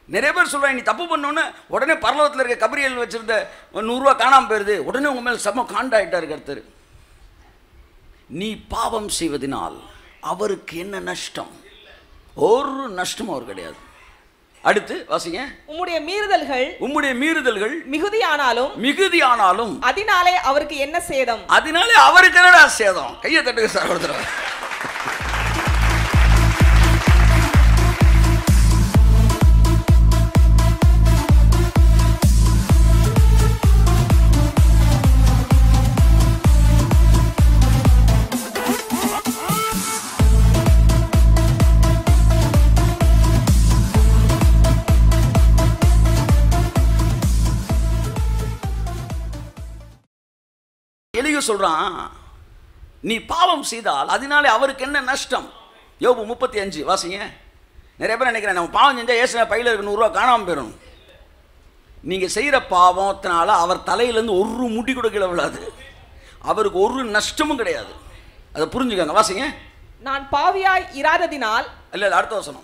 நிறைய பேர் சொல்லுவாங்க நீ தப்பு பண்ணோன்னு உடனே பரலோகத்தில் இருக்க கபரியல் வச்சிருந்த ஒரு நூறுரூவா காணாமல் போயிருது உடனே உங்கள் மேலே செம்ம காண்டாயிட்டாரு கர்த்தர் நீ பாவம் செய்வதனால் அவருக்கு என்ன நஷ்டம் ஒரு நஷ்டமும் அவர் கிடையாது அடுத்து வாசிங்க உம்முடைய மீறுதல்கள் உம்முடைய மீறுதல்கள் மிகுதியானாலும் மிகுதியானாலும் அதனாலே அவருக்கு என்ன சேதம் அதனாலே அவருக்கு என்னடா சேதம் கையை தட்டுங்க சார் ஒருத்தர் எலிகு சொல்றான் நீ பாவம் செய்தால் அதனாலே அவருக்கு என்ன நஷ்டம் யோபு முப்பத்தி அஞ்சு வாசிங்க நிறைய பேர் நினைக்கிறேன் நம்ம பாவம் செஞ்சால் ஏசுன பையில இருக்க நூறுரூவா காணாமல் போயிடும் நீங்கள் செய்கிற பாவத்தினால அவர் தலையிலேருந்து ஒரு முடி கூட கீழே விழாது அவருக்கு ஒரு நஷ்டமும் கிடையாது அதை புரிஞ்சுக்கங்க வாசிங்க நான் பாவியாய் இராததினால் இல்லை இல்லை அடுத்த வசனம்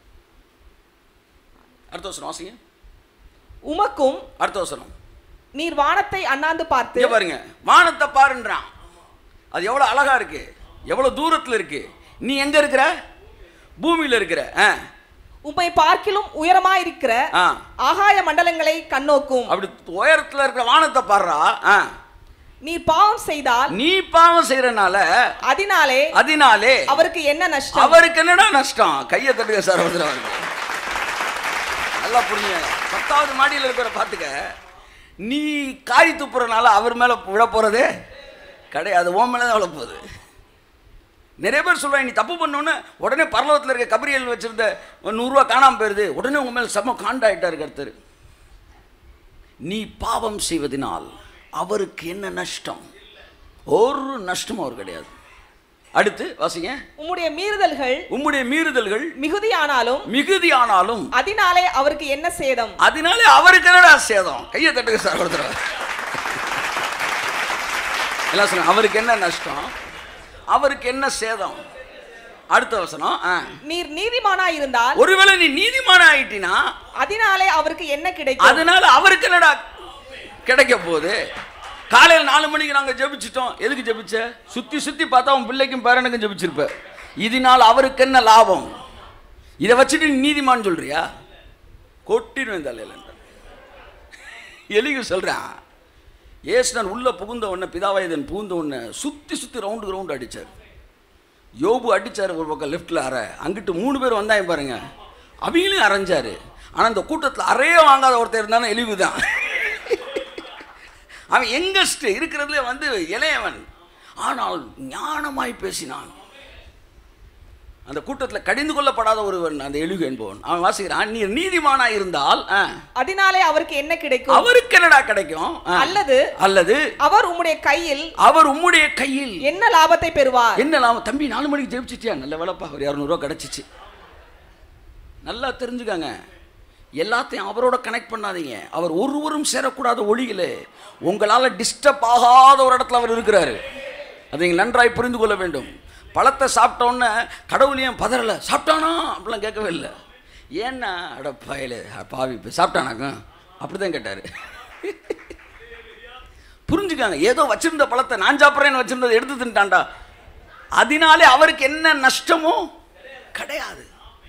அடுத்த வசனம் வாசிங்க உமக்கும் அடுத்த வசனம் நீர் வானத்தை அண்ணாந்து பார்த்து இங்க பாருங்க வானத்தை பாருன்றான் அது எவ்வளோ அழகா இருக்கு எவ்வளோ தூரத்தில் இருக்கு நீ எங்க இருக்கிற பூமியில் இருக்கிற ஆ உம்மை பார்க்கிலும் உயரமாயிருக்கிற ஆ ஆகாய மண்டலங்களை கண்ணோக்கும் அப்படி உயரத்தில் இருக்கிற வானத்தை பாடுறா ஆ நீர் பாவம் செய்தால் நீ பாவம் செய்யறனால அதனாலே அதனாலே அவருக்கு என்ன நஷ்டம் அவருக்கு என்னடா நஷ்டம் கையை தட்டுங்க சார் ஒருத்தர் அவருக்கு நல்லா புரிஞ்சுங்க பத்தாவது மாடியில் இருக்கிற பார்த்துக்க நீ காய் துப்புறனால அவர் மேலே விழ போகிறதே கிடையாது உன் மேலே தான் விழ போகுது நிறைய பேர் சொல்லுவாங்க நீ தப்பு பண்ணோன்னு உடனே பரலோகத்தில் இருக்க கபரியல் வச்சிருந்த ஒரு நூறுரூவா காணாமல் போயிருது உடனே உங்கள் மேலே செம்ம காண்டாயிட்டாரு கர்த்தர் நீ பாவம் செய்வதனால் அவருக்கு என்ன நஷ்டம் ஒரு நஷ்டமும் அவர் கிடையாது அடுத்து வாசிங்க உம்முடைய மீறுதல்கள் உம்முடைய மீறுதல்கள் மிகுதியானாலும் மிகுதியானாலும் அதனாலே அவருக்கு என்ன சேதம் அதனாலே அவருக்கு என்னடா சேதம் கையை தட்டுங்க சார் ஒருத்தர் எல்லாம் சொல்லுங்க அவருக்கு என்ன நஷ்டம் அவருக்கு என்ன சேதம் அடுத்த வசனம் ஆ. நீர் நீதிமானாய் இருந்தால் ஒருவேளை நீ நீதிமான ஆயிட்டினா அதனாலே அவருக்கு என்ன கிடைக்கும் அதனால அவருக்கு என்னடா கிடைக்க போகுது காலையில் நாலு மணிக்கு நாங்கள் ஜெபிச்சிட்டோம் எதுக்கு ஜெபிச்ச சுற்றி சுற்றி பார்த்தா உன் பிள்ளைக்கும் பேரனுக்கும் ஜெபிச்சிருப்ப இதனால் அவருக்கு என்ன லாபம் இதை வச்சுட்டு நீ நீதிமான் சொல்றியா கொட்டிடுவேன் தலையில் எலிகு சொல்கிறான் ஏசுனன் உள்ள புகுந்த உடனே பிதாவாயுதன் புகுந்த உடனே சுற்றி சுற்றி ரவுண்டு ரவுண்டு அடிச்சார் யோபு அடிச்சார் ஒரு பக்கம் லெஃப்டில் அரை அங்கிட்டு மூணு பேர் வந்தாங்க பாருங்க அவங்களையும் அரைஞ்சாரு ஆனால் இந்த கூட்டத்தில் அறையே வாங்காத ஒருத்தர் இருந்தாலும் எலிவு தான் அவன் எங்கஸ்ட் இருக்கிறதுலே வந்து இளையவன் ஆனால் ஞானமாய் பேசினான் அந்த கூட்டத்தில் கடிந்து கொள்ளப்படாத ஒருவன் அந்த எலிகு என்பவன் அவன் வாசிக்கிறான் நீ நீதிமானா இருந்தால் ஆ, அதனாலே அவருக்கு என்ன கிடைக்கும் அவருக்கு என்னடா கிடைக்கும் ஆ. அல்லது அல்லது அவர் உம்முடைய கையில் அவர் உம்முடைய கையில் என்ன லாபத்தை பெறுவார் என்ன லாபம் தம்பி நாலு மணிக்கு ஜெயிச்சிட்டியா நல்ல வேலைப்பா ஒரு இரநூறுவா கிடச்சிச்சு நல்லா தெரிஞ்சுக்கங்க எல்லாத்தையும் அவரோட கனெக்ட் பண்ணாதீங்க அவர் ஒருவரும் சேரக்கூடாத ஒளியிலே உங்களால் டிஸ்டர்ப் ஆகாத ஒரு இடத்துல அவர் இருக்கிறாரு அதை நீங்கள் நன்றாய் புரிந்து கொள்ள வேண்டும் பழத்தை சாப்பிட்டோன்னே கடவுளையும் பதறலை சாப்பிட்டானா அப்படிலாம் கேட்கவே இல்லை ஏன்னா அட பயல பாவி இப்போ சாப்பிட்டானாக்கா அப்படி தான் கேட்டார் புரிஞ்சுக்காங்க ஏதோ வச்சிருந்த பழத்தை நான் சாப்பிட்றேன்னு வச்சிருந்ததை எடுத்து தின்ட்டான்டா அதனாலே அவருக்கு என்ன நஷ்டமோ கிடையாது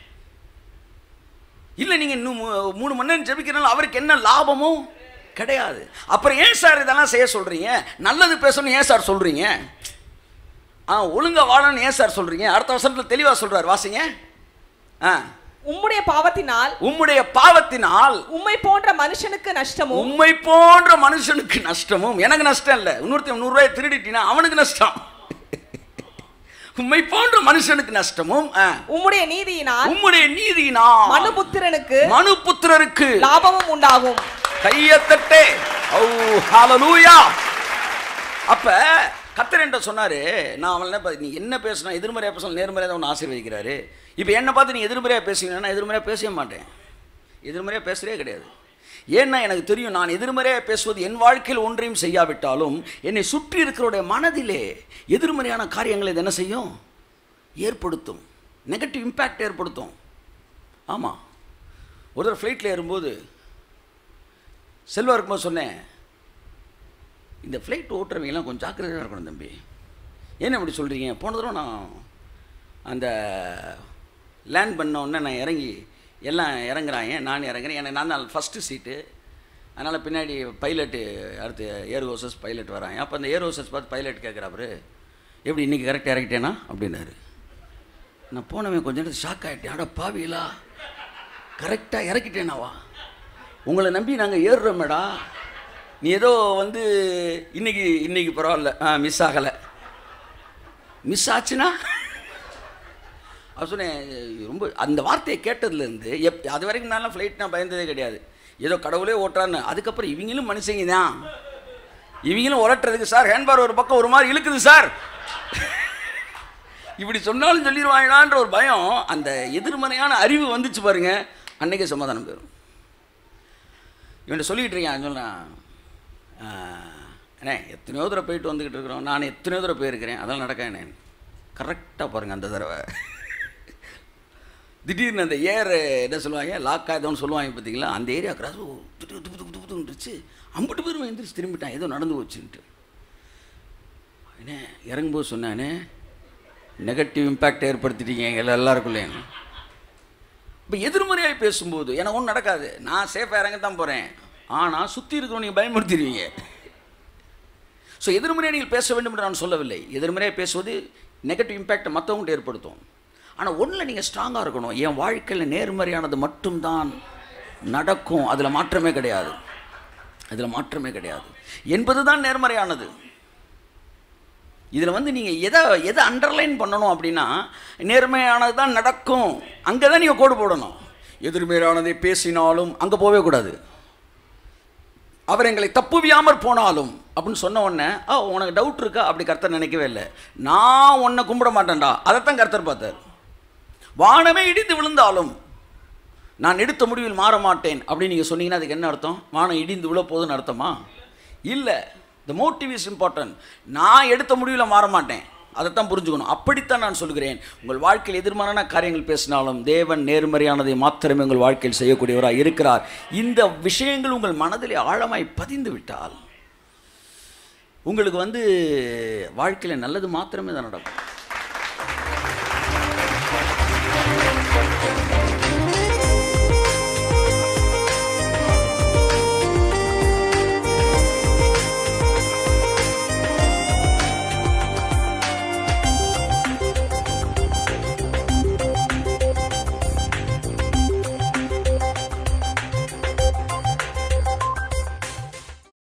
இல்லை நீங்கள் இன்னும் மூ- மூணு மணி நேரம் ஜெபிக்கிறனால அவருக்கு என்ன லாபமோ கிடையாது அப்புறம் ஏன் சார் இதெல்லாம் செய்ய சொல்கிறீங்க நல்லது பேசணும் ஏன் சார் சொல்கிறீங்க ஆ ஒழுங்கா வாழணும்னு ஏன் சார் சொல்கிறீங்க அடுத்த வருஷத்தில் தெளிவாக சொல்கிறார் வாசிங்க ஆ உம்முடைய பாவத்தினால் உம்முடைய பாவத்தினால் உம்மை போன்ற மனுஷனுக்கு நஷ்டமும் உண்மை போன்ற மனுஷனுக்கு நஷ்டமும் எனக்கு நஷ்டம் இல்லை இன்னொருத்தன் நூறுரூவாய் திருடிட்டினா அவனுக்கு நஷ்டம் உண்மை போன்ற மனுஷனுக்கு நஷ்டமும் ஆ, உம்முடைய நீதியினால் உம்முடைய நீதியினால் மனுபுத்திரனுக்கு மனு புத்திரருக்கு லாபமும் உண்டாகும் கையத்தட்டே ஓ ஹalleluya அப்ப கத்தர் என்ற சொன்னாரு நான் அவன் என்ன நீ என்ன பேசினா எதிர்மறையா பேசணும் நேர்மறையாக தான் உன்னை ஆசீர்வதிக்கிறாரு இப்போ என்னை பார்த்து நீ எதிர்மறையாக பேசுவீங்கன்னா எதிர்மறையாக பேசவே மாட்டேன் எதிர்மறையாக பேசுகிறே கிடையாது ஏன்னா எனக்கு தெரியும் நான் எதிர்மறையாக பேசுவது என் வாழ்க்கையில் ஒன்றையும் செய்யாவிட்டாலும் என்னை சுற்றி இருக்கிறவருடைய மனதிலே எதிர்மறையான காரியங்களை இது என்ன செய்யும் ஏற்படுத்தும் நெகட்டிவ் இம்பேக்ட் ஏற்படுத்தும் ஆமாம் ஒரு தடவை ஃப்ளைட்டில் ஏறும்போது செல்வா இருக்கும்போது சொன்னேன் இந்த ஃப்ளைட் ஓட்டுறவங்கலாம் கொஞ்சம் ஜாக்கிரதையாக இருக்கணும் தம்பி என்ன இப்படி சொல்கிறீங்க போன தடவை நான் அந்த லேண்ட் பண்ண உடனே நான் இறங்கி எல்லாம் இறங்குறாங்க நான் இறங்குறேன் எனக்கு நான் தான் ஃபஸ்ட்டு சீட்டு அதனால் பின்னாடி பைலட்டு அடுத்து ஏர் ஹோசஸ் பைலட் வராங்க அப்போ அந்த ஏர் ஹோசஸ் பார்த்து பைலட் கேட்குறாரு எப்படி இன்றைக்கி கரெக்டாக இறக்கிட்டேனா அப்படின்னாரு நான் போனவன் கொஞ்ச நேரத்தில் ஷாக் ஆகிட்டேன் அட பாவிகளா கரெக்டாக இறக்கிட்டேனாவா உங்களை நம்பி நாங்கள் ஏறுறோம் மேடா நீ ஏதோ வந்து இன்னைக்கு இன்னைக்கு பரவாயில்ல ஆ மிஸ் ஆகலை மிஸ் ஆச்சுன்னா அவர் சொன்னேன் ரொம்ப அந்த வார்த்தையை கேட்டதுலேருந்து எப் அது வரைக்கும் நான்லாம் ஃப்ளைட் நான் பயந்ததே கிடையாது ஏதோ கடவுளே ஓட்டுறான்னு அதுக்கப்புறம் இவங்களும் மனுஷங்க தான் இவங்களும் உரட்டுறதுக்கு சார் ஹேண்ட்பார் ஒரு பக்கம் ஒரு மாதிரி இழுக்குது சார் இப்படி சொன்னாலும் சொல்லிடுவாங்களான்ற ஒரு பயம் அந்த எதிர்மறையான அறிவு வந்துச்சு பாருங்க அன்னைக்கே சமாதானம் போயிடும் இவன்ட்ட சொல்லிக்கிட்டு இருக்கேன் சொல்கிறான் அண்ணே எத்தனையோ தடவை போயிட்டு வந்துக்கிட்டு இருக்கிறோம் நான் எத்தனையோ தடவை போயிருக்கிறேன் அதெல்லாம் நடக்க என்ன கரெக்டாக பாருங்கள் அந்த தடவை திடீர்னு அந்த ஏர் என்ன சொல்லுவாங்க லாக் ஆகுதுன்னு சொல்லுவாங்க பார்த்தீங்களா அந்த ஏரியா கிராஸ் துட்டு துப்பு துப்பு துப்பு துண்டுச்சு ஐம்பது பேரும் எந்திரிச்சு திரும்பிட்டான் ஏதோ நடந்து போச்சுன்ட்டு என்ன இறங்கும்போது சொன்னானே நெகட்டிவ் இம்பேக்ட் ஏற்படுத்திட்டீங்க எங்களை எல்லாருக்குள்ளேயும் இப்போ எதிர்மறையாக பேசும்போது எனக்கு ஒன்றும் நடக்காது நான் சேஃபாக இறங்க தான் போகிறேன் ஆனால் சுற்றி இருக்கிறவங்க நீங்கள் பயமுறுத்திடுவீங்க ஸோ எதிர்மறையாக நீங்கள் பேச வேண்டும் என்று நான் சொல்லவில்லை எதிர்மறையாக பேசுவது நெகட்டிவ் இம்பேக்ட் மற்றவங்கள்ட்ட ஏற்படுத்தும் ஆனால் ஒன்றில் நீங்கள் ஸ்ட்ராங்காக இருக்கணும் என் வாழ்க்கையில் நேர்மறையானது மட்டும்தான் நடக்கும் அதில் மாற்றமே கிடையாது அதில் மாற்றமே கிடையாது என்பது தான் நேர்மறையானது இதில் வந்து நீங்கள் எதை எதை அண்டர்லைன் பண்ணணும் அப்படின்னா நேர்மையானது தான் நடக்கும் அங்கே தான் நீங்கள் கோடு போடணும் எதிர்மையானதை பேசினாலும் அங்கே போகவே கூடாது அவர் எங்களை தப்புவியாமற் போனாலும் அப்படின்னு சொன்ன உடனே ஆ உனக்கு டவுட் இருக்கா அப்படி கர்த்தர் நினைக்கவே இல்லை நான் உன்னை கும்பிட மாட்டேன்டா அதைத்தான் கர்த்தர் பார்த்தார் வானமே இடிந்து விழுந்தாலும் நான் எடுத்த முடிவில் மாற மாட்டேன் அப்படின்னு நீங்கள் சொன்னீங்கன்னா அதுக்கு என்ன அர்த்தம் வானம் இடிந்து விழ போகுதுன்னு அர்த்தமா இல்லை த மோட்டிவ் இஸ் இம்பார்ட்டன்ட் நான் எடுத்த முடிவில் மாற மாட்டேன் அதைத்தான் புரிஞ்சுக்கணும் அப்படித்தான் நான் சொல்கிறேன் உங்கள் வாழ்க்கையில் எதிர்மறையான காரியங்கள் பேசினாலும் தேவன் நேர்மறையானதை மாத்திரமே உங்கள் வாழ்க்கையில் செய்யக்கூடியவராக இருக்கிறார் இந்த விஷயங்கள் உங்கள் மனதில் ஆழமாய் பதிந்து விட்டால் உங்களுக்கு வந்து வாழ்க்கையில் நல்லது மாத்திரமே தான் நடக்கும்